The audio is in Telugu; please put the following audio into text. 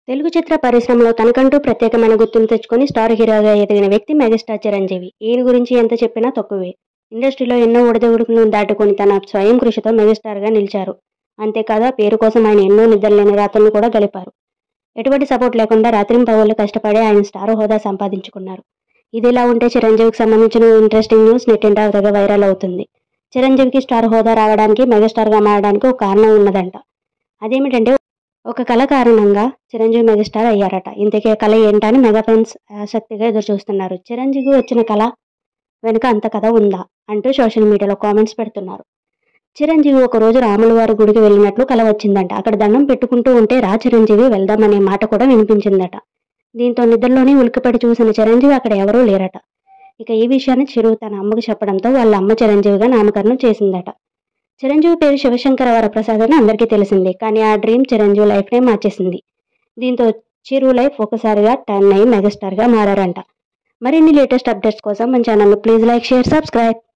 తెలుగు చిత్ర పరిశ్రమలో తనకంటూ ప్రత్యేకమైన గుర్తును తెచ్చుకొని స్టార్ హీరోగా ఎదిగిన వ్యక్తి మెగాస్టార్ చిరంజీవి ఈయన గురించి ఎంత చెప్పినా తక్కువే ఇండస్ట్రీలో ఎన్నో ఒడిదొడుకులను దాటుకొని తన స్వయం కృషితో మెగాస్టార్గా నిలిచారు అంతేకాదు ఆ పేరు కోసం ఆయన ఎన్నో నిద్రలేని రాత్రులను కూడా గడిపారు ఎటువంటి సపోర్ట్ లేకుండా రాత్రింపవళ్ళు కష్టపడి ఆయన స్టార్ హోదా సంపాదించుకున్నారు ఇదిలా ఉంటే చిరంజీవికి సంబంధించిన ఇంట్రెస్టింగ్ న్యూస్ నెట్టింట తెగ వైరల్ అవుతుంది చిరంజీవికి స్టార్ హోదా రావడానికి మెగాస్టార్గా మారడానికి ఒక కారణం ఉన్నదంట అదేమిటంటే ఒక కళ కారణంగా చిరంజీవి మెగాస్టార్ అయ్యారట ఇంతకీ ఆ కళ ఏంటని మెగా ఫ్యాన్స్ ఆసక్తిగా ఎదురు చూస్తున్నారు చిరంజీవి వచ్చిన కళ వెనుక అంత కథ ఉందా అంటూ సోషల్ మీడియాలో కామెంట్స్ పెడుతున్నారు చిరంజీవి ఒక రోజు రాముల వారి గుడికి వెళ్ళినట్లు కల వచ్చిందంట అక్కడ దండం పెట్టుకుంటూ ఉంటే రా చిరంజీవి వెళ్దామనే మాట కూడా వినిపించిందట దీంతో నిద్రలోనే ఉలిక్కిపడి చూసిన చిరంజీవి అక్కడ ఎవరూ లేరట ఇక ఈ విషయాన్ని చిరు తన అమ్మకు చెప్పడంతో వాళ్ళ అమ్మ చిరంజీవిగా నామకరణం చేసిందట చిరంజీవి పేరు శివశంకర వరప్రసాద్ అని అందరికీ తెలిసిందే కానీ ఆ డ్రీమ్ చిరంజీవి లైఫ్నే మార్చేసింది దీంతో చిరు లైఫ్ ఒకసారిగా టర్న్ అయ్యి మెగాస్టార్గా మారారంట మరిన్ని లేటెస్ట్ అప్డేట్స్ కోసం మన channel please like share subscribe